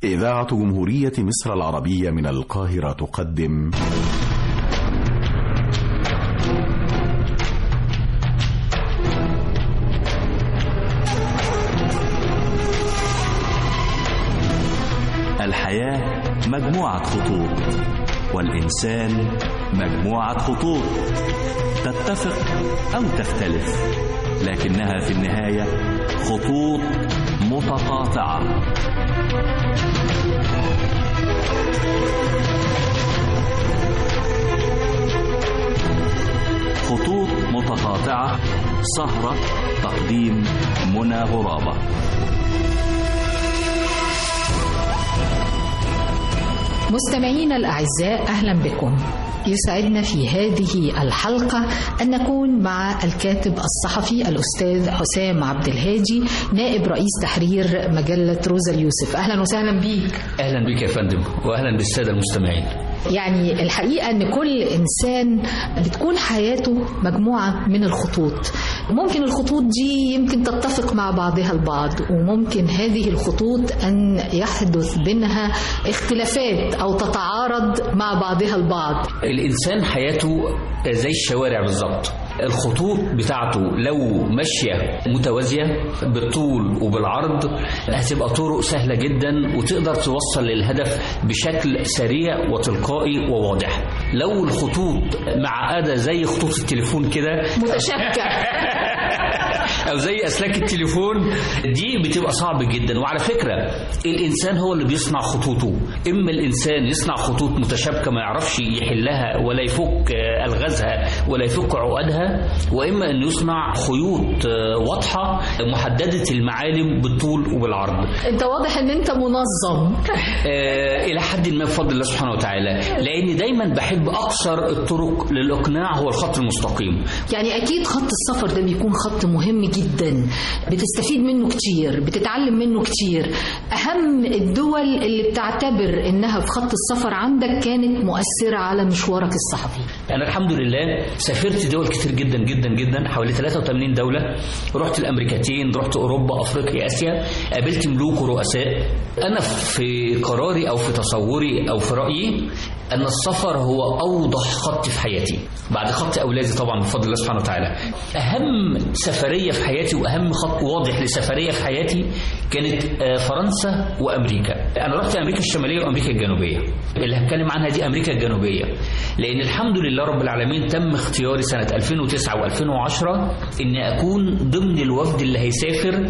إذاعة جمهورية مصر العربية من القاهرة تقدم الحياة مجموعة خطوط والإنسان مجموعة خطوط تتفق أو تختلف لكنها في النهاية خطوط متقاطعة خطوط متقاطعة سهرة تقديم منى غرابة مستمعينا الأعزاء أهلا بكم يسعدنا في هذه الحلقة أن نكون مع الكاتب الصحفي الأستاذ حسام عبد الهادي نائب رئيس تحرير مجلة روزا اليوسف أهلا وسهلا بيك اهلا بك يا فندم واهلا بالساده المستمعين يعني الحقيقة أن كل إنسان بتكون حياته مجموعة من الخطوط ممكن الخطوط دي يمكن تتفق مع بعضها البعض وممكن هذه الخطوط أن يحدث بينها اختلافات أو تتعارض مع بعضها البعض الانسان حياته زي الشوارع بالظبط الخطوط بتاعته لو ماشيه متوازيه بالطول وبالعرض هتبقى طرق سهله جدا وتقدر توصل للهدف بشكل سريع وتلقائي وواضح لو الخطوط معقده زي خطوط التليفون كده متشابكة او زي اسلاك التليفون دي بتبقى صعب جدا وعلى فكره الانسان هو اللي بيصنع خطوطه اما الانسان يصنع خطوط متشابكه ما يعرفش يحلها ولا يفك آه، الغازها ولا يفك عقدها واما انه يصنع خيوط آه، واضحه محدده المعالم بالطول وبالعرض أنت واضح أن أنت منظم آه، الى حد ما بفضل الله سبحانه وتعالى لاني دايما بحب اقصر الطرق للاقناع هو الخط المستقيم يعني أكيد خط السفر ده بيكون خط مهم جدا بتستفيد منه كتير بتتعلم منه كتير أهم الدول اللي بتعتبر إنها في خط السفر عندك كانت مؤثرة على مشوارك الصحفي انا الحمد لله سافرت دول كتير جدا جدا جدا حوالي 83 دوله رحت الامريكتين رحت اوروبا افريقيا اسيا قابلت ملوك ورؤساء انا في قراري او في تصوري او في رايي ان السفر هو اوضح خط في حياتي بعد خط اولادي طبعا بفضل الله سبحانه وتعالى اهم سفريه في حياتي واهم خط واضح لسفريه في حياتي كانت آه، فرنسا وامريكا انا رحت امريكا الشماليه وامريكا الجنوبيه اللي هتكلم عنها دي امريكا الجنوبيه لان الحمد لله رب العالمين تم اختياري سنه 2009 و2010 اني اكون ضمن الوفد اللي هيسافر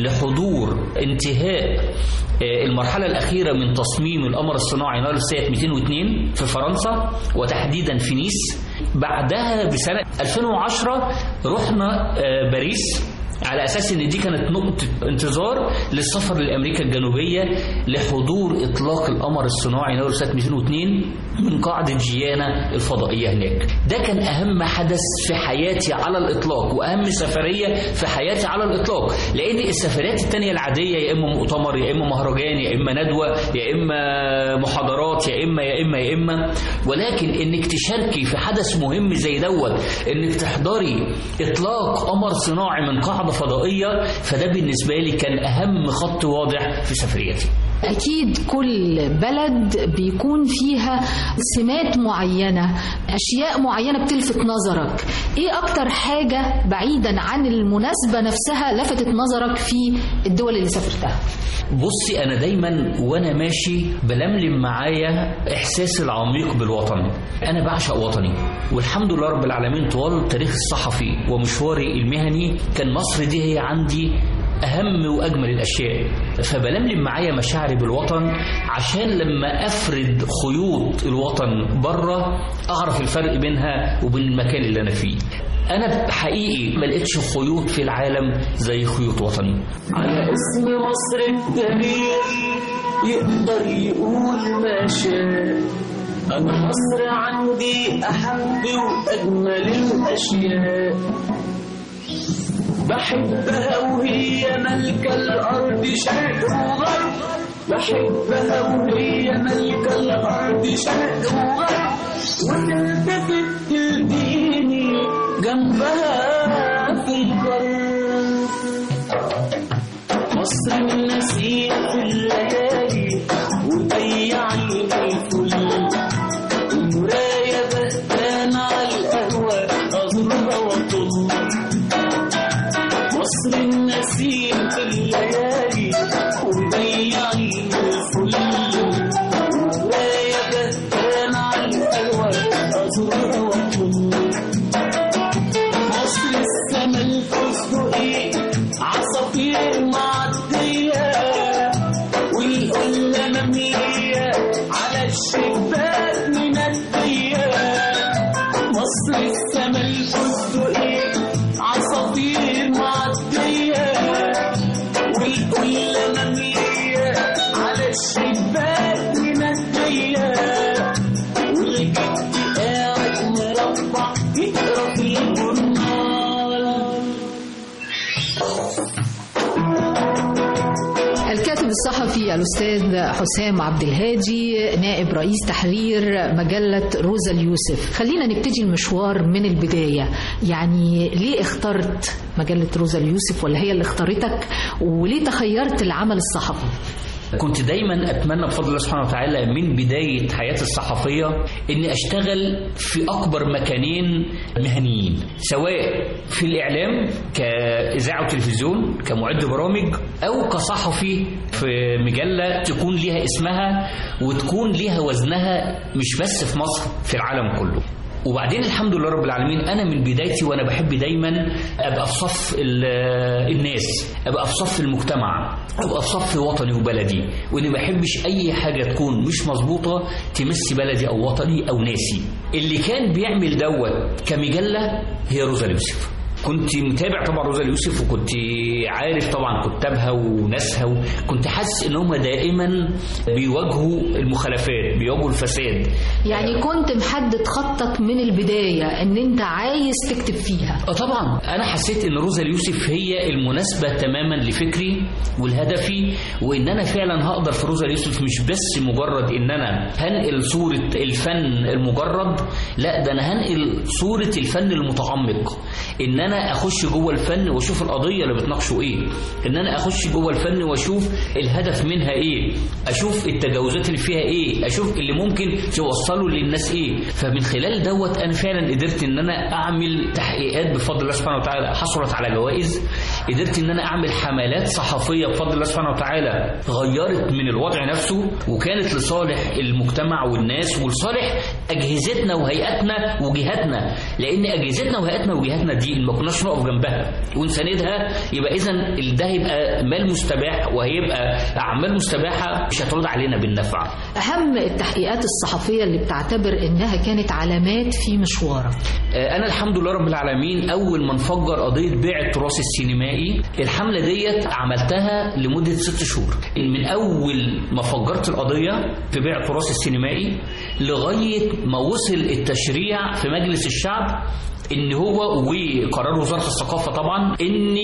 لحضور انتهاء آه، المرحله الاخيره من تصميم القمر الصناعي نار السات 202 في فرنسا وتحديدا في نيس بعدها بسنه 2010 رحنا آه، باريس على اساس ان دي كانت نقطه انتظار للسفر لامريكا الجنوبيه لحضور اطلاق القمر الصناعي نورسات 202 من قاعده جيانا الفضائيه هناك ده كان اهم حدث في حياتي على الاطلاق واهم سفريه في حياتي على الاطلاق لان السفريات التانية العاديه يا اما مؤتمر يا اما مهرجان يا اما ندوه يا اما محاضرات يا اما يا اما يا اما ولكن انك تشاركي في حدث مهم زي دوت انك تحضري اطلاق قمر صناعي من قاعده فضائيه فده بالنسبه لي كان اهم خط واضح في سفريتي أكيد كل بلد بيكون فيها سمات معينة أشياء معينة بتلفت نظرك إيه أكتر حاجة بعيدا عن المناسبة نفسها لفتت نظرك في الدول اللي سافرتها بصي انا دايما وانا ماشي بلملم معايا احساسي العميق بالوطن انا بعشق وطني والحمد لله رب العالمين طوال التاريخ الصحفي ومشواري المهني كان مصر دي هي عندي اهم واجمل الاشياء فبلملم معايا مشاعري بالوطن عشان لما افرد خيوط الوطن بره اعرف الفرق بينها وبين المكان اللي انا فيه انا حقيقي ما لقيتش خيوط في العالم زي خيوط وطني على اسم مصر التاريخ يقدر يقول ما شاء أنا مصر عندي أحب وأجمل الأشياء بحبها وهي ملكة الأرض شرق وغرب بحبها وهي ملكة الأرض شرق وغرب وتلتفت تلقيني جنبها في البر مصر النسيم في الليالي والقلة مملية على الشباك منادية مصر السما الفستقية عصافير معدية والقلة مملية على الشباك منادية والجد قاعد مربع يقرا في الجرنال الكاتب الصحفي الأستاذ حسام عبد الهادي نائب رئيس تحرير مجلة روزا اليوسف خلينا نبتدي المشوار من البداية يعني ليه اخترت مجلة روزا اليوسف ولا هي اللي اختارتك وليه تخيرت العمل الصحفي كنت دايما اتمنى بفضل الله سبحانه وتعالى من بدايه حياتي الصحفيه اني اشتغل في اكبر مكانين مهنيين سواء في الاعلام كاذاعه وتلفزيون كمعد برامج او كصحفي في مجله تكون ليها اسمها وتكون ليها وزنها مش بس في مصر في العالم كله وبعدين الحمد لله رب العالمين انا من بدايتي وانا بحب دايما ابقى في صف ال- الناس ابقى في صف المجتمع ابقى في صف وطني وبلدي واني ما بحبش اي حاجه تكون مش مظبوطه تمس بلدي او وطني او ناسي اللي كان بيعمل دوت كمجله هي روزا اليوسف كنت متابع طبعا روزا اليوسف وكنت عارف طبعا كتابها وناسها وكنت حاسس ان هم دائما بيواجهوا المخالفات بيواجهوا الفساد يعني كنت محدد خطك من البداية ان انت عايز تكتب فيها اه طبعا انا حسيت ان روزا اليوسف هي المناسبه تماما لفكري والهدفي وان انا فعلا هقدر في روزا اليوسف مش بس مجرد ان انا هنقل صوره الفن المجرد لا ده انا هنقل صوره الفن المتعمق ان انا اخش جوه الفن واشوف القضيه اللي بتناقشه ايه ان انا اخش جوه الفن واشوف الهدف منها ايه اشوف التجاوزات اللي فيها ايه اشوف اللي ممكن توصله للناس ايه فمن خلال دوت انا فعلا قدرت ان انا اعمل تحقيقات بفضل الله سبحانه وتعالى حصلت على جوائز قدرت ان انا اعمل حملات صحفيه بفضل الله سبحانه وتعالى غيرت من الوضع نفسه وكانت لصالح المجتمع والناس ولصالح اجهزتنا وهيئاتنا وجهاتنا لان اجهزتنا وهيئاتنا وجهاتنا دي ما كناش نقف جنبها ونساندها يبقى اذا ده هيبقى مال مستباح وهيبقى اعمال مستباحه مش هترد علينا بالنفع اهم التحقيقات الصحفية اللي بتعتبر انها كانت علامات في مشوارك آه، انا الحمد لله رب العالمين اول ما انفجر قضيه بيع التراث السينمائي الحمله ديت عملتها لمده ست شهور من اول ما فجرت القضيه في بيع التراث السينمائي لغايه ما وصل التشريع في مجلس الشعب ان هو وقرار وزاره الثقافه طبعا ان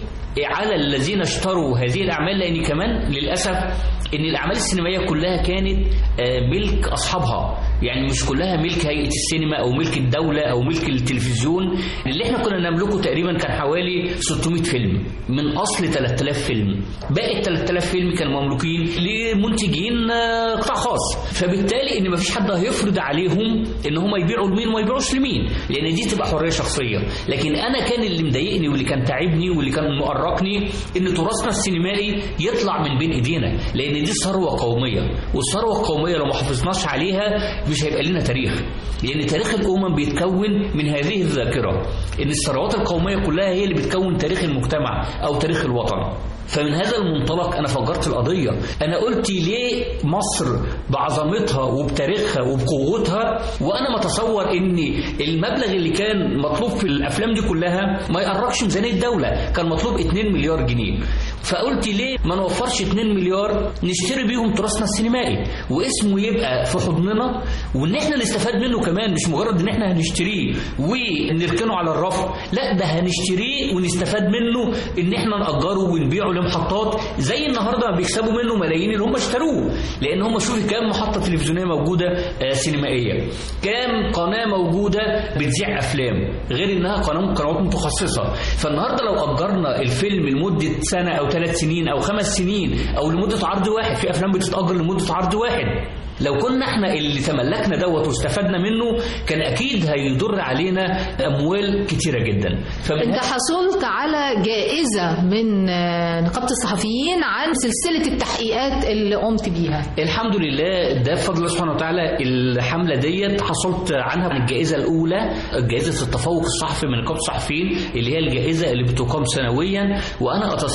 على الذين اشتروا هذه الاعمال لان كمان للاسف ان الاعمال السينمائيه كلها كانت آه، ملك اصحابها يعني مش كلها ملك هيئه السينما او ملك الدوله او ملك التلفزيون اللي احنا كنا نملكه تقريبا كان حوالي 600 فيلم من اصل 3000 فيلم باقي ال 3000 فيلم كانوا مملوكين لمنتجين آه، قطاع خاص فبالتالي ان مفيش حد هيفرض عليهم ان هم يبيعوا لمين وما يبيعوش لمين لان دي تبقى حريه شخصيه لكن انا كان اللي مضايقني واللي كان تعبني واللي كان مؤرقني ان تراثنا السينمائي يطلع من بين ايدينا لان دي ثروه قوميه والثروه القوميه لو ما حافظناش عليها مش هيبقى لنا تاريخ لان تاريخ الامم بيتكون من هذه الذاكره ان الثروات القوميه كلها هي اللي بتكون تاريخ المجتمع او تاريخ الوطن فمن هذا المنطلق انا فجرت القضيه انا قلت ليه مصر بعظمتها وبتاريخها وبقوتها وانا متصور ان المبلغ اللي كان مطلوب في الافلام دي كلها ما يقربش ميزانيه الدوله كان مطلوب 2 مليار جنيه فقلت ليه ما نوفرش 2 مليار نشتري بيهم تراثنا السينمائي واسمه يبقى في حضننا وان احنا نستفاد منه كمان مش مجرد ان احنا هنشتريه ونركنه على الرف لا ده هنشتريه ونستفاد منه ان احنا نأجره ونبيعه لمحطات زي النهارده بيكسبوا منه ملايين اللي هم اشتروه لان هم شوفي كام محطه تلفزيونيه موجوده آه، سينمائيه كام قناه موجوده بتذيع افلام غير انها قناه قنوات متخصصه فالنهارده لو اجرنا الفيلم لمده سنه او ثلاث سنين او خمس سنين او لمده عرض واحد في افلام بتتاجر لمده عرض واحد لو كنا احنا اللي تملكنا دوت واستفدنا منه كان اكيد هيضر علينا اموال كتيره جدا فمن انت هذا- حصلت على جائزة من آه، نقابة الصحفيين عن سلسلة التحقيقات اللي قمت بيها الحمد لله ده بفضل الله سبحانه وتعالى الحمله ديت حصلت عنها من الجائزه الاولى جائزه التفوق الصحفي من نقابه الصحفيين اللي هي الجائزه اللي بتقام سنويا وانا اتصور ان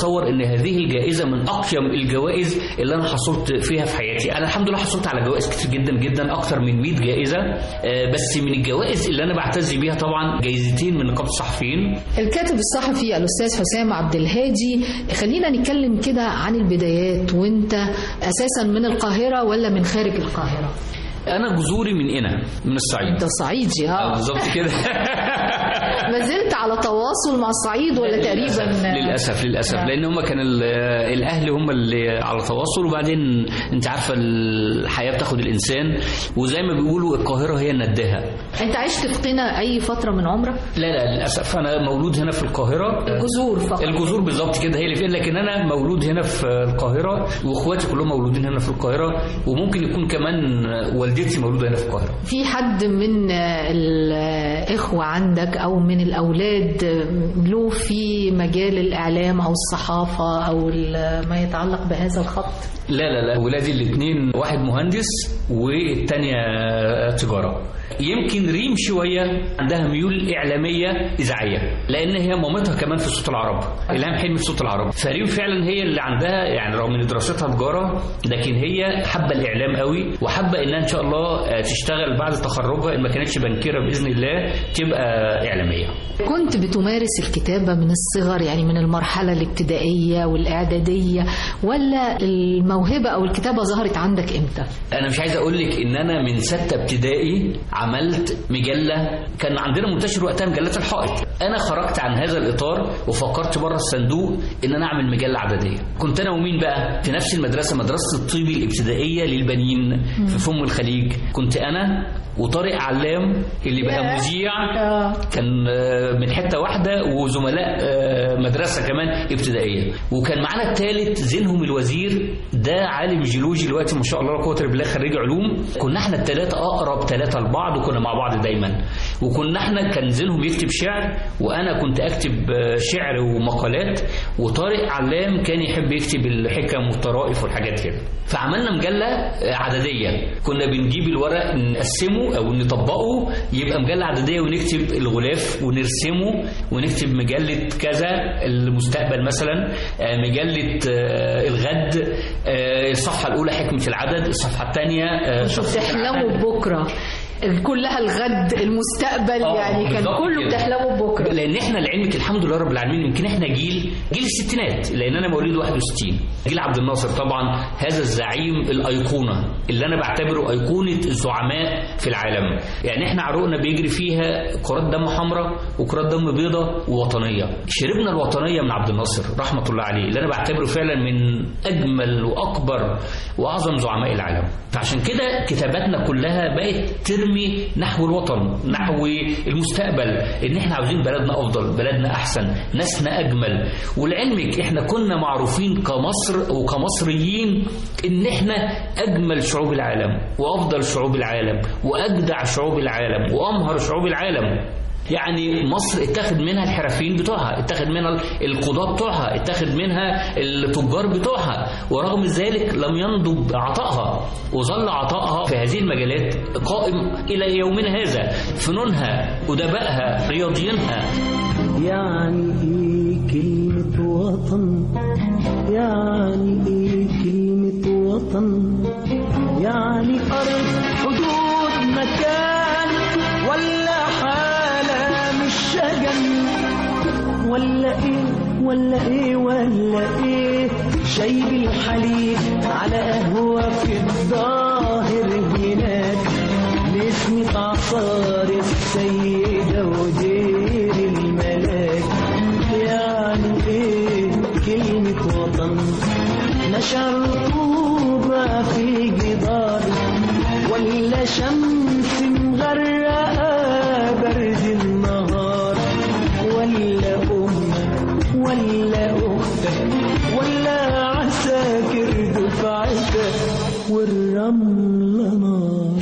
لهذه الجائزه من اقيم الجوائز اللي انا حصلت فيها في حياتي انا الحمد لله حصلت على جوائز كتير جدا جدا اكتر من 100 جائزه آه، بس من الجوائز اللي انا بعتز بيها طبعا جايزتين من نقابه الصحفيين الكاتب الصحفي الأستاذ حسام عبد الهادي خلينا نتكلم كده عن البدايات وانت أساسا من القاهرة ولا من خارج القاهرة انا جذوري من هنا من الصعيد انت صعيدي آه، اه بالظبط كده ما زلت على تواصل مع الصعيد ولا تقريبا للاسف للاسف آه. لان هم كان ال- الاهل هم اللي على تواصل وبعدين انت عارفه الحياه بتاخد الانسان وزي ما بيقولوا القاهره هي النداهه انت عشت في قنا اي فترة من عمرك لا لا للاسف انا مولود هنا في القاهره الجذور فقط الجذور بالظبط كده هي اللي فين لكن انا مولود هنا في القاهره واخواتي كلهم مولودين هنا في القاهره وممكن يكون كمان والدتي مولوده هنا في القاهره في حد من الإخوة عندك أو من الأولاد له في مجال الإعلام أو الصحافة أو ال- ما يتعلق بهذا الخط لا لا لا ولادي الاثنين واحد مهندس والتانية تجارة يمكن ريم شوية عندها ميول إعلامية إذاعية لأن هي مامتها كمان في صوت العرب إلهام حلمي في صوت العرب فريم فعلا هي اللي عندها يعني رغم إن دراستها تجارة لكن هي حابة الإعلام قوي وحابة إنها إن شاء الله تشتغل بعد تخرجها إن ما كانتش بنكرة بإذن الله تبقى إعلامية كنت بتمارس الكتابة من الصغر يعني من المرحلة الابتدائية والإعدادية ولا الموهبة أو الكتابة ظهرت عندك إمتى؟ انا مش عايز اقول لك ان انا من سته ابتدائي عملت مجله كان عندنا منتشر وقتها مجلات الحائط انا خرجت عن هذا الاطار وفكرت بره الصندوق ان انا اعمل مجله عدديه كنت انا ومين بقى في نفس المدرسه مدرسه الطيبي الابتدائيه للبنين في فم الخليج كنت انا وطارق علام اللي بقى مذيع كان آه، من حته واحده وزملاء آه، مدرسه كمان ابتدائيه وكان معانا الثالث زينهم الوزير ده عالم جيولوجي دلوقتي ما شاء الله لا قوه الا بالله خريج علوم كنا احنا الثلاثه اقرب ثلاثه لبعض وكنا مع بعض دايما وكنا احنا كان زينهم يكتب شعر وانا كنت اكتب آه، شعر ومقالات وطارق علام كان يحب يكتب الحكم والطرائف والحاجات كده فعملنا مجله آه، عدديه كنا بنجيب الورق نقسمه او نطبقه يبقى مجله عدديه ونكتب الغلاف ونرسمه ونكتب مجله كذا المستقبل مثلا آه، مجله آه، الغد آه، الصفحه الاولى حكمه العدد الصفحه الثانيه كنتوا بتحلموا ببكرة كلها الغد المستقبل آه، يعني كان بالظبط كله كده. بتحلموا ببكرة لان احنا لعلمك الحمد لله رب العالمين يمكن احنا جيل جيل الستينات لان انا مواليد 61 جيل عبد الناصر طبعا هذا الزعيم الايقونه اللي انا بعتبره ايقونه الزعماء في العالم يعني احنا عروقنا بيجري فيها كرات دم حمراء وكرات دم بيضاء ووطنيه شربنا الوطنيه من عبد الناصر رحمه الله عليه اللي انا بعتبره فعلا من اجمل واكبر واعظم زعماء العالم فعشان كده كتاباتنا كلها بقت ترمي نحو الوطن نحو المستقبل ان احنا عاوزين بلدنا افضل بلدنا احسن ناسنا اجمل ولعلمك احنا كنا معروفين كمصر وكمصريين ان احنا اجمل شعوب العالم وافضل شعوب العالم واجدع شعوب العالم وامهر شعوب العالم يعني مصر اتخذ منها الحرفيين بتوعها اتخذ منها القضاة بتوعها اتخذ منها التجار بتوعها ورغم ذلك لم ينضب عطائها وظل عطائها في هذه المجالات قائم إلى يومنا هذا فنونها أدبائها رياضيينها يعني ايه كلمة وطن يعني ايه كلمة وطن يعني أرض حدود مكان ولا حالة مش شجن ولا ايه ولا ايه ولا ايه شاي بالحليب على قهوة في الظاهر هناك نسمة أعصار السيدة ودير الملاك يعني ايه كلمة وطن نشر طوبة في جدار ولا شمس مغرقة برد النهار ولا أمة ولا أختك ولا عساكر دفعتك والرملة نار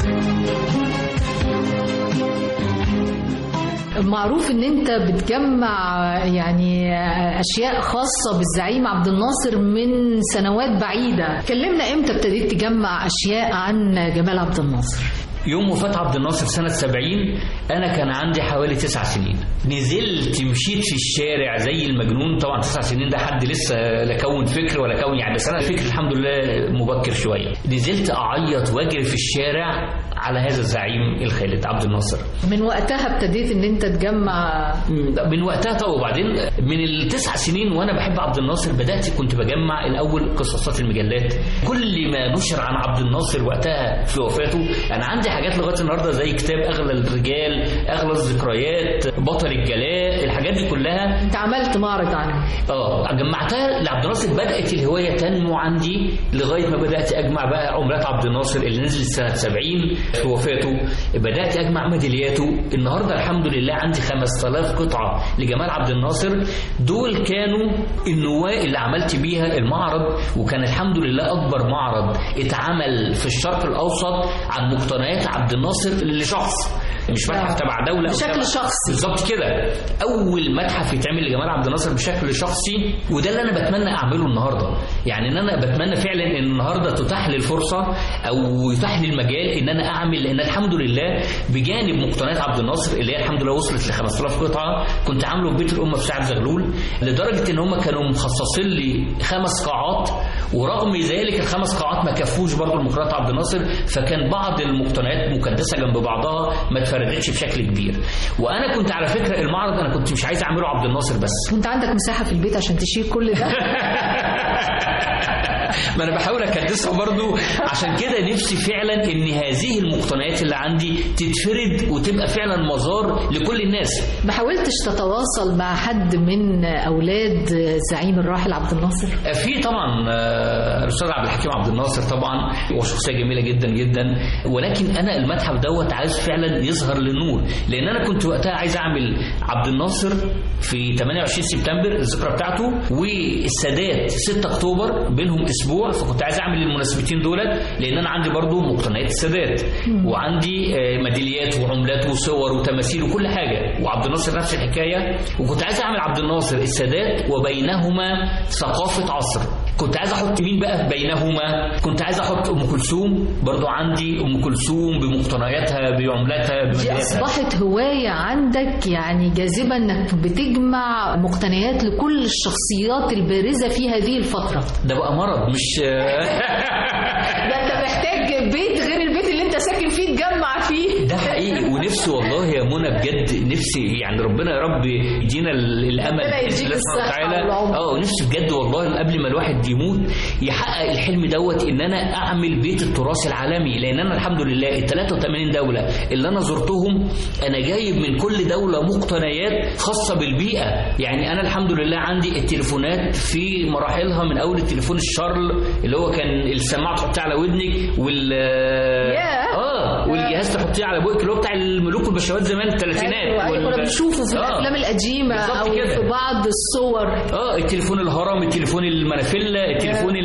معروف ان انت بتجمع يعني اشياء خاصه بالزعيم عبد الناصر من سنوات بعيده كلمنا امتى ابتديت تجمع اشياء عن جمال عبد الناصر يوم وفاة عبد الناصر سنة 70 أنا كان عندي حوالي تسع سنين نزلت مشيت في الشارع زي المجنون طبعا تسع سنين ده حد لسه لا كون فكر ولا كون يعني بس أنا فكر الحمد لله مبكر شوية نزلت أعيط وأجري في الشارع على هذا الزعيم الخالد عبد الناصر من وقتها ابتديت ان انت تجمع من وقتها طبعا وبعدين من التسع سنين وانا بحب عبد الناصر بدات كنت بجمع الاول قصصات المجلات كل ما نشر عن عبد الناصر وقتها في وفاته انا عندي حاجات لغايه النهارده زي كتاب اغلى الرجال اغلى الذكريات بطل الجلاء الحاجات دي كلها انت عملت معرض عنه اه جمعتها لعبد الناصر بدات الهوايه تنمو عندي لغايه ما بدات اجمع بقى عملات عبد الناصر اللي نزلت سنه 70 في وفاته بدات اجمع ميدالياته النهارده الحمد لله عندي 5000 قطعه لجمال عبد الناصر دول كانوا النواه اللي عملت بيها المعرض وكان الحمد لله اكبر معرض اتعمل في الشرق الاوسط عن مقتنيات عبد الناصر لشخص مش متحف تبع دوله أو بشكل تبع- شخصي. بالظبط كده اول متحف يتعمل لجمال عبد الناصر بشكل شخصي وده اللي انا بتمنى اعمله النهارده يعني ان انا بتمنى فعلا ان النهارده تتاح لي الفرصه او يتاح لي المجال ان انا اعمل لان الحمد لله بجانب مقتنيات عبد الناصر اللي هي الحمد لله وصلت ل 5000 قطعه كنت عامله في بيت الامه في سعد زغلول لدرجه ان هم كانوا مخصصين لي خمس قاعات ورغم ذلك الخمس قاعات ما كفوش برضه لمقتنيات عبد الناصر فكان بعض المقتنيات مكدسه جنب بعضها ما اتفردتش بشكل كبير وانا كنت على فكره المعرض انا كنت مش عايز اعمله عبد الناصر بس وانت عندك مساحه في البيت عشان تشيل كل ده ما انا بحاول اكدسها برضو عشان كده نفسي فعلا ان هذه المقتنيات اللي عندي تتفرد وتبقى فعلا مزار لكل الناس ما حاولتش تتواصل مع حد من اولاد زعيم الراحل عبد الناصر في طبعا آه، الاستاذ عبد الحكيم عبد الناصر طبعا وشخصيه جميله جدا جدا ولكن انا المتحف دوت عايز فعلا يظهر للنور لان انا كنت وقتها عايز اعمل عبد الناصر في 28 سبتمبر الذكرى بتاعته والسادات 6 اكتوبر بينهم اسبوع فكنت عايز اعمل المناسبتين دولت لان انا عندي برضو مقتنيات السادات وعندي آه، ميداليات وعملات وصور وتماثيل وكل حاجه وعبد الناصر نفس الحكايه وكنت عايز اعمل عبد الناصر السادات وبينهما ثقافه عصر كنت عايز احط مين بقى بينهما كنت عايز احط ام كلثوم برضو عندي ام كلثوم بمقتنياتها بعملاتها دي بميدالياتها اصبحت هوايه عندك يعني جاذبه انك بتجمع مقتنيات لكل الشخصيات البارزه في هذه الفتره ده بقى مرض مش ده انت محتاج بيت غير البيت اللي انت ساكن فيه تجمع فيه ده حقيقي ونفسي والله يا منى بجد نفسي يعني ربنا يا رب يدينا ال- الامل ربنا يديك بإذن الله سبحانه الصحة وتعالى. والعمر. اه ونفسي بجد والله قبل ما الواحد يموت يحقق الحلم دوت ان انا اعمل بيت التراث العالمي لان انا الحمد لله ال 83 دوله اللي انا زرتهم انا جايب من كل دوله مقتنيات خاصه بالبيئه يعني انا الحمد لله عندي التليفونات في مراحلها من اول التليفون الشارل اللي هو كان السماعه تحطيه على ودنك وال ياه. اه والجهاز تحطيه على بوقك اللي هو بتاع الملوك والبشوات زمان الثلاثينات ايوه ايوه كنا بنشوفه في آه. الافلام القديمه بالظبط او كده. في بعض الصور اه التليفون الهرم التليفون المنافله التليفون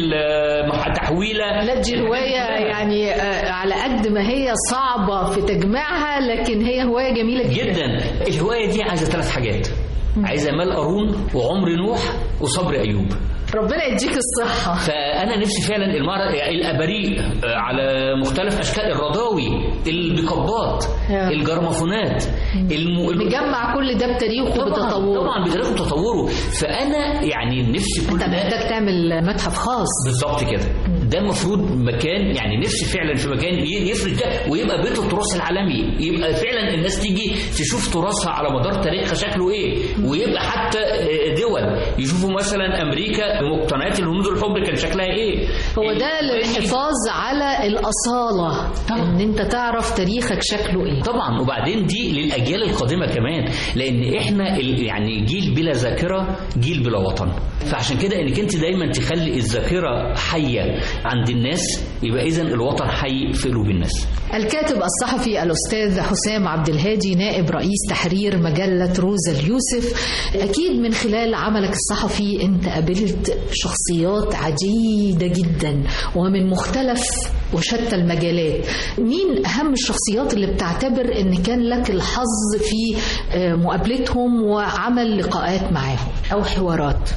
التحويله لا دي هوايه يعني آه، على قد ما هي صعبه في تجميعها لكن هي هوايه جميله جدا جدا الهوايه دي عايزه ثلاث حاجات عايزه مال قارون وعمر نوح وصبر ايوب ربنا يديك الصحه فانا نفسي فعلا المعرض الاباريق آه، على مختلف اشكال الرضاوي البيكابات آه. الجرمافونات الم... الم- نجمع كل ده بتاريخه طبعا وبتطوره طبعا بتاريخه وتطوره فانا يعني نفسي كل انت ده محتاج تعمل متحف خاص بالظبط كده ده المفروض مكان يعني نفسي فعلا في مكان ي- يفرد ده ويبقى بيت التراث العالمي يبقى فعلا الناس تيجي تشوف تراثها على مدار تاريخها شكله ايه ويبقى حتى آه، دول يشوفوا مثلا امريكا بمقتنيات الهنود الحب كان شكلها ايه هو ده للحفاظ على الاصاله ان انت تعرف تاريخك شكله ايه طبعا وبعدين دي للاجيال القادمه كمان لان احنا ال- يعني جيل بلا ذاكره جيل بلا وطن فعشان كده انك انت دايما تخلي الذاكره حيه عند الناس يبقى اذا الوطن حي في قلوب الناس الكاتب الصحفي الأستاذ حسام عبد الهادي نائب رئيس تحرير مجلة روزا اليوسف أكيد من خلال عملك الصحفي أنت قابلت شخصيات عديدة جدا ومن مختلف وشتى المجالات مين أهم الشخصيات اللي بتعتبر أن كان لك الحظ في آه، مقابلتهم وعمل لقاءات معاهم أو حوارات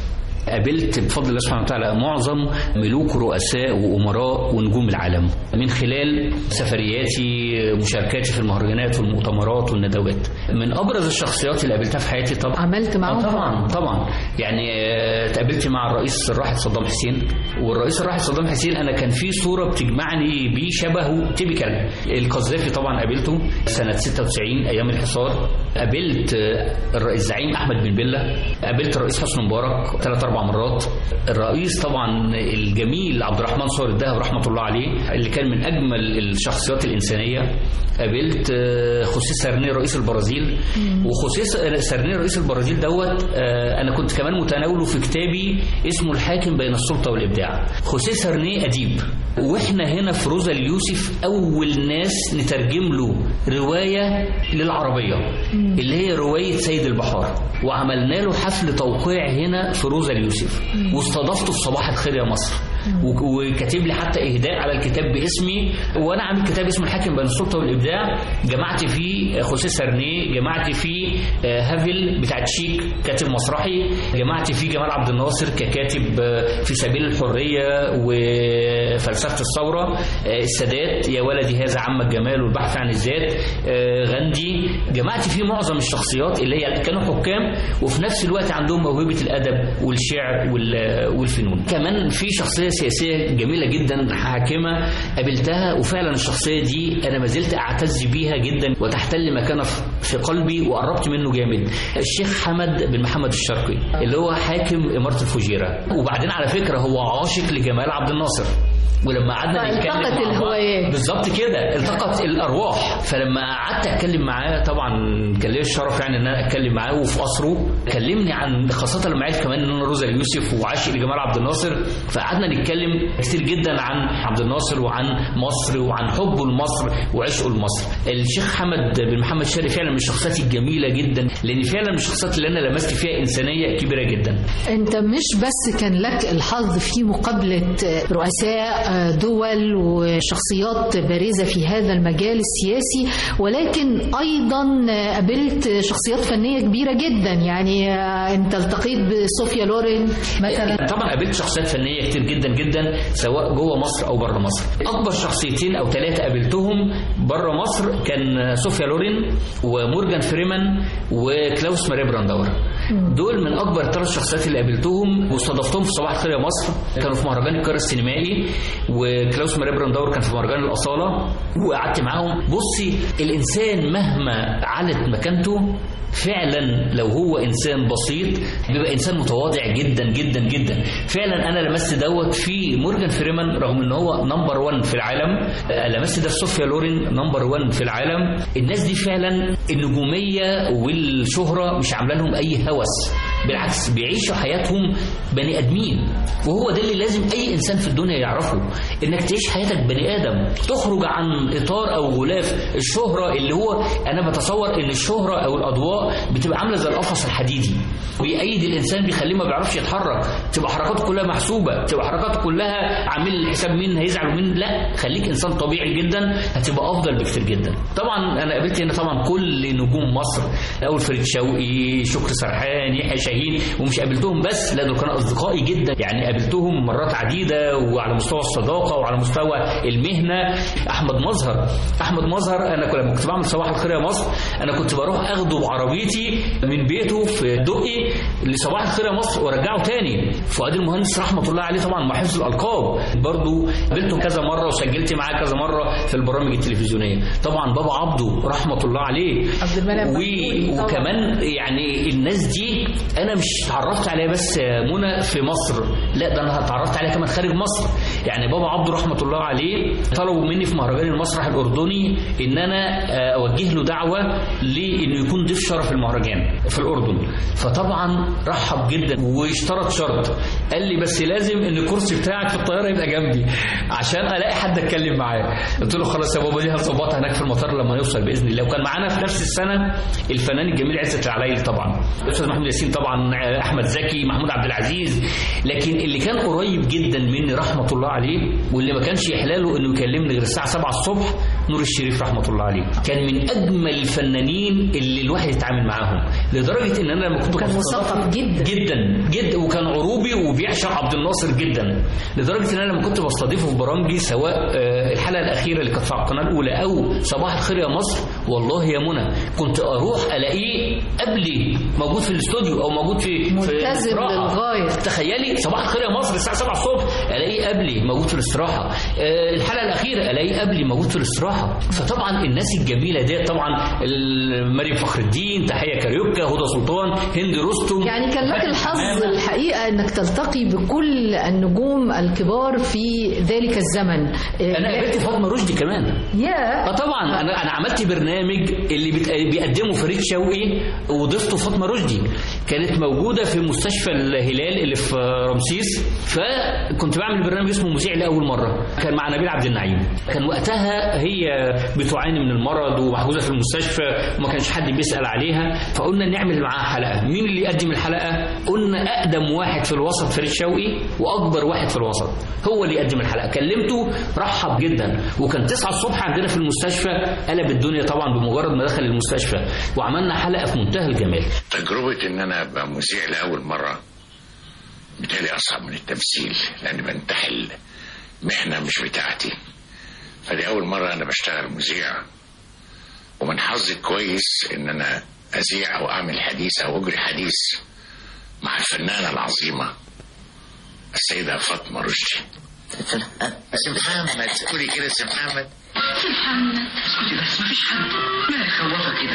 قابلت بفضل الله سبحانه وتعالى معظم ملوك ورؤساء وامراء ونجوم العالم من خلال سفرياتي مشاركاتي في المهرجانات والمؤتمرات والندوات من ابرز الشخصيات اللي قابلتها في حياتي طبعا عملت معاهم آه طبعا طبعا يعني آه، اتقابلت مع الرئيس الراحل صدام حسين والرئيس الراحل صدام حسين انا كان في صوره بتجمعني بيه شبهه تيبيكال القذافي طبعا قابلته سنه 96 ايام الحصار قابلت آه، الرئيس الزعيم احمد بن بله قابلت الرئيس حسني مبارك ثلاث اربع مرات الرئيس طبعا الجميل عبد الرحمن صور الدهب رحمه الله عليه اللي كان من اجمل الشخصيات الانسانيه قابلت آه، خوسيه سارني رئيس البرازيل وخوسيه سارني رئيس البرازيل دوت آه، انا كنت كمان متناوله في كتابي اسمه الحاكم بين السلطه والابداع خوسيه سارني اديب واحنا هنا في روزا اليوسف اول ناس نترجم له روايه للعربيه اللي هي روايه سيد البحار وعملنا له حفل توقيع هنا في روزا اليوسف واستضفته في صباح الخير يا مصر وك- وكاتب لي حتى اهداء على الكتاب باسمي وانا عامل كتاب اسمه الحاكم بين السلطه والابداع جمعت فيه خوسيه سارنيه جمعت فيه آه، هافل بتاع تشيك كاتب مسرحي جمعت فيه جمال عبد الناصر ككاتب آه، في سبيل الحريه وفلسفه الثوره آه، السادات يا ولدي هذا عم الجمال والبحث عن الذات آه، غاندي جمعت فيه معظم الشخصيات اللي هي كانوا حكام وفي نفس الوقت عندهم موهبه الادب والشعر وال- والفنون كمان في شخصيه سياسيه جميله جدا حاكمه قابلتها وفعلا الشخصيه دي انا ما زلت اعتز بيها جدا وتحتل مكانه في- في قلبي وقربت منه جامد الشيخ حمد بن محمد الشرقي اللي هو حاكم اماره الفجيره وبعدين على فكره هو عاشق لجمال عبد الناصر ولما قعدنا نتكلم فالتقت مع بعض- الهوايات. بالظبط كده التقت الارواح فلما قعدت اتكلم معاه طبعا كان ليا الشرف يعني ان انا اتكلم معاه وفي قصره كلمني عن خاصه لما عرف كمان ان انا روزا اليوسف وعاشق لجمال عبد الناصر فقعدنا نتكلم كتير جدا عن عبد الناصر وعن مصر وعن حبه لمصر وعشقه لمصر الشيخ حمد بن محمد الشرقي فعلا من الشخصيات الجميله جدا لان فعلا من الشخصيات اللي انا لمست فيها انسانيه كبيره جدا انت مش بس كان لك الحظ في مقابلة رؤساء دول وشخصيات بارزة في هذا المجال السياسي ولكن ايضا قابلت شخصيات فنية كبيرة جدا يعني انت التقيت بصوفيا لورين مثلا طبعا قابلت شخصيات فنيه كتير جدا جدا سواء جوه مصر او بره مصر اكبر شخصيتين او ثلاثه قابلتهم بره مصر كان صوفيا لورين ومورجان فريمان وكلاوس ماري برانداور دول من اكبر ثلاث شخصيات اللي قابلتهم واستضفتهم في صباح الخير يا مصر كانوا في مهرجان القاهره السينمائي وكلاوس ماري برانداور كان في مهرجان الاصاله وقعدت معاهم بصي الانسان مهما علت مكانته فعلا لو هو انسان بسيط بيبقى انسان متواضع جدا جدا جدا فعلا انا لمست دوت في مورجان فريمان رغم ان هو نمبر 1 في العالم آه، لمست ده في صوفيا لورين نمبر 1 في العالم الناس دي فعلا النجوميه والشهره مش عامله لهم اي هوس بالعكس بيعيشوا حياتهم بني ادمين وهو ده اللي لازم اي انسان في الدنيا يعرفه انك تعيش حياتك بني ادم تخرج عن اطار او غلاف الشهره اللي هو انا بتصور ان الشهره او الاضواء بتبقى عامله زي القفص الحديدي بيأيد الانسان بيخليه ما بيعرفش يتحرك تبقى حركاته كلها محسوبه تبقى حركاته كلها عامل حساب مين هيزعل ومين لا خليك انسان طبيعي جدا هتبقى افضل بكتير جدا طبعا انا قابلت هنا طبعا كل نجوم مصر اول فريد شوقي شكري سرحان يحيى شاهين ومش قابلتهم بس لا دول كانوا اصدقائي جدا يعني قابلتهم مرات عديده وعلى مستوى الصداقه وعلى مستوى المهنه احمد مظهر احمد مظهر انا كنت- لما كنت بعمل صباح الخير يا مصر انا كنت بروح اخده بعربيتي من بيته في دقي لصباح الخير يا مصر وارجعه تاني فؤاد المهندس رحمه الله عليه طبعا مع حفظ الالقاب برضو قابلته كذا مره وسجلت معاه كذا مره في البرامج التلفزيونيه طبعا بابا عبده رحمه الله عليه عبد المنعم و... محمود طبعاً. وكمان يعني الناس دي انا مش اتعرفت عليها بس يا منى في مصر لا ده انا اتعرفت عليها كمان خارج مصر يعني بابا عبده رحمه الله عليه طلبوا مني في مهرجان المسرح الاردني ان انا آه، اوجه له دعوه لانه يكون ضيف شرف المهرجان في الاردن فطبعا رحب جدا واشترط شرط قال لي بس لازم ان الكرسي بتاعك في الطياره يبقى جنبي عشان الاقي حد اتكلم معاه قلت له خلاص يا بابا دي هظبطها هناك في المطار لما نوصل باذن الله وكان معانا في نفس السنه الفنان الجميل عزت العلايلي طبعا الاستاذ محمود ياسين طبعا طبعا احمد زكي محمود عبد العزيز لكن اللي كان قريب جدا مني رحمه الله عليه واللي ما كانش يحلاله انه يكلمني غير الساعه 7 الصبح نور الشريف رحمه الله عليه كان من اجمل الفنانين اللي الواحد يتعامل معاهم لدرجه ان انا لما كنت كان مثقف جدا جدا جدا وكان عروبي وبيعشق عبد الناصر جدا لدرجه ان انا لما كنت بستضيفه في برامجي سواء آه، الحلقه الاخيره اللي كانت في القناه الاولى او صباح الخير يا مصر والله يا منى كنت اروح الاقيه قبلي موجود في الاستوديو او موجود في في ملتزم الاستراحة. للغاية. تخيلي صباح الخير يا مصر الساعه 7 الصبح الاقيه قبلي موجود في الاستراحه آه، الحلقه الاخيره الاقيه قبلي موجود في الاستراحه فطبعا الناس الجميله ديت طبعا ال- مريم فخر الدين تحيه كاريوكا هدى سلطان هند رستم يعني كان لك الحظ الحقيقة أنك تلتقي بكل النجوم الكبار في ذلك الزمن انا قابلت فاطمه رشدي كمان يا اه طبعا انا انا عملت برنامج اللي بت- بيقدمه فريد شوقي وضفته فاطمه رشدي كانت موجوده في مستشفى الهلال اللي في رمسيس فكنت بعمل برنامج اسمه مذيع لاول مره كان مع نبيل عبد النعيم كان وقتها هي بتعاني من المرض ومحجوزه في المستشفى وما كانش حد بيسال عليها فقلنا نعمل معاها حلقه مين اللي يقدم الحلقه قلنا اقدم واحد في الوسط فريد شوقي واكبر واحد في الوسط هو اللي يقدم الحلقه كلمته رحب جدا وكان 9 الصبح عندنا في المستشفى قلب الدنيا طبعا بمجرد ما دخل المستشفى وعملنا حلقه في منتهى الجمال تجربة إن أنا أبقى مذيع لأول مرة بالتالي أصعب من التمثيل لأني بنتحل مهنة مش بتاعتي فدي أول مرة أنا بشتغل مذيع ومن حظي كويس إن أنا أذيع أو أعمل حديث أو أجري حديث مع الفنانة العظيمة السيدة فاطمة رشدي بس محمد قولي كده سي محمد اسكتي بس مفيش حد ما يخوفك كده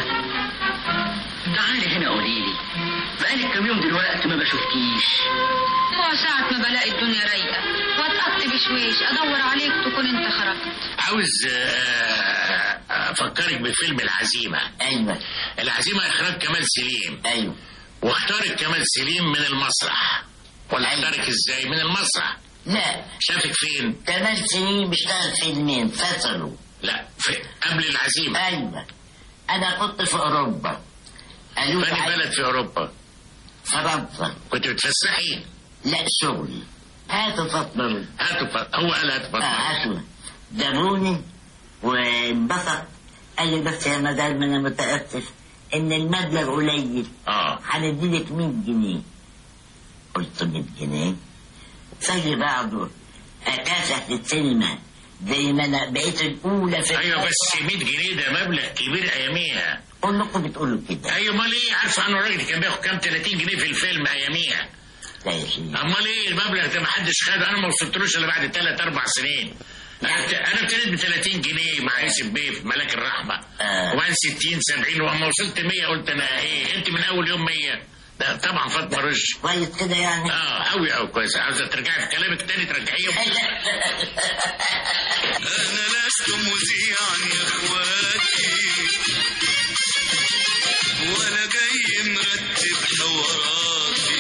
تعالي هنا قولي لي بقالك كام يوم دلوقتي ما بشوفكيش هو ساعة ما بلاقي الدنيا رايقة واتقط بشويش أدور عليك تكون أنت خرجت عاوز آه، أفكرك بفيلم العزيمة ايوه العزيمة إخراج كمال سليم ايوه واختارك كمال سليم من المسرح ولا اختارك ازاي من المسرح لا شافك فين كمال سنين بيشتغل فيلمين فصلوا لا في قبل العزيمة ايوه انا كنت في اوروبا قالوا لي فاني عايز- بلد في اوروبا فرنسا كنت بتفسحي لا شغل هاتوا فاطمه هاتوا ف... هو قال هاتوا اه فاطمة هاتوا جابوني وانبسط قال لي بس يا مدام انا متاسف ان المبلغ قليل اه هنديلك 100 جنيه قلت 100 جنيه زي بعضه اكافح في السينما زي ما انا بقيت الاولى في ايوه الفترة. بس 100 جنيه ده مبلغ كبير اياميها كلكم بتقولوا كده ايوه امال ايه عارفه انا الراجل كان بياخد كام 30 جنيه في الفيلم اياميها لا يا سيدي امال ايه المبلغ ده ما حدش خده انا ما وصلتلوش الا بعد ثلاث اربع سنين انا ابت- أنا ابتديت ب 30 جنيه مع يوسف بيه في ملاك الرحمه آه. وبعدين 60 70 ولما وصلت 100 قلت انا ايه انت من اول يوم 100 ده طبعا فاطمه رشدي كويس كده يعني اه قوي قوي كويس عاوزه ترجعي في كلامك تاني ترجعيه أنا لست مذيعا يا إخواتي ولا جاي مرتب حواراتي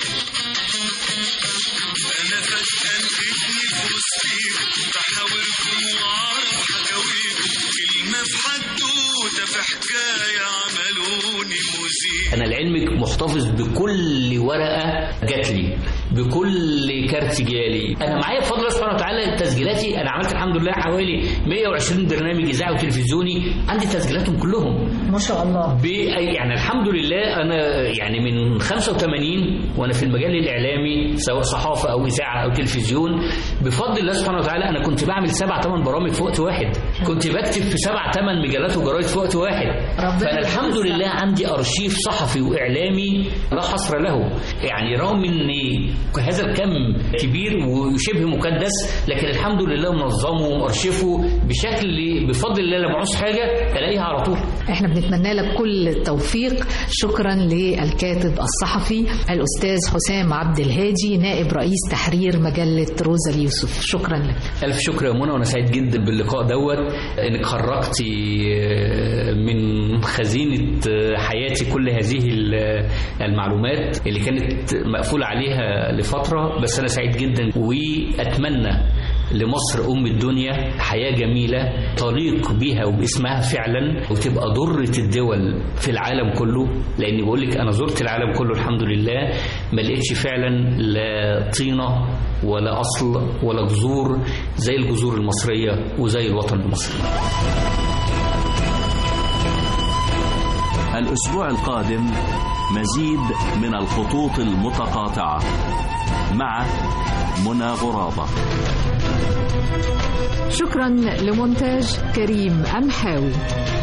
أنا فجأة لقيتني في وسطيكم بحاوركم وأعرف حكاويكم كلمة في حدوتة في حكاية عملوني مذيع انا لعلمك محتفظ بكل ورقه جات لي بكل كارت جالي انا معايا بفضل الله سبحانه وتعالى تسجيلاتي انا عملت الحمد لله حوالي 120 برنامج اذاعي وتلفزيوني عندي تسجيلاتهم كلهم ما شاء الله ب- يعني الحمد لله انا يعني من 85 وانا في المجال الاعلامي سواء صحافه او اذاعه او تلفزيون بفضل الله سبحانه وتعالى انا كنت بعمل سبع ثمان برامج في وقت واحد كنت بكتب في سبع ثمان مجلات وجرايد في وقت واحد ربنا فانا الحمد يجزاك. لله عندي ارشيف صحفي واعلامي لا حصر له يعني رغم ان هذا الكم كبير وشبه مكدس لكن الحمد لله منظمه ومرشفه بشكل بفضل الله لما عاوز حاجه الاقيها على طول احنا بنتمنى لك كل التوفيق شكرا للكاتب الصحفي الاستاذ حسام عبد الهادي نائب رئيس تحرير مجله روزا اليوسف شكرا لك ألف شكر يا منى وأنا سعيد جدا باللقاء دوت إنك خرجتي آه، من خزينة آه، حياتي كل هذه ال- المعلومات اللي كانت مقفولة عليها لفترة بس أنا سعيد جدا وأتمنى لمصر أم الدنيا حياة جميلة تليق بيها وباسمها فعلا وتبقى ضرة الدول في العالم كله لأني بقول لك أنا زرت العالم كله الحمد لله ما لقيتش فعلا لا طينة ولا أصل ولا جذور زي الجذور المصرية وزي الوطن المصري الأسبوع القادم مزيد من الخطوط المتقاطعة مع منى غرابة شكرا لمونتاج كريم أمحاوي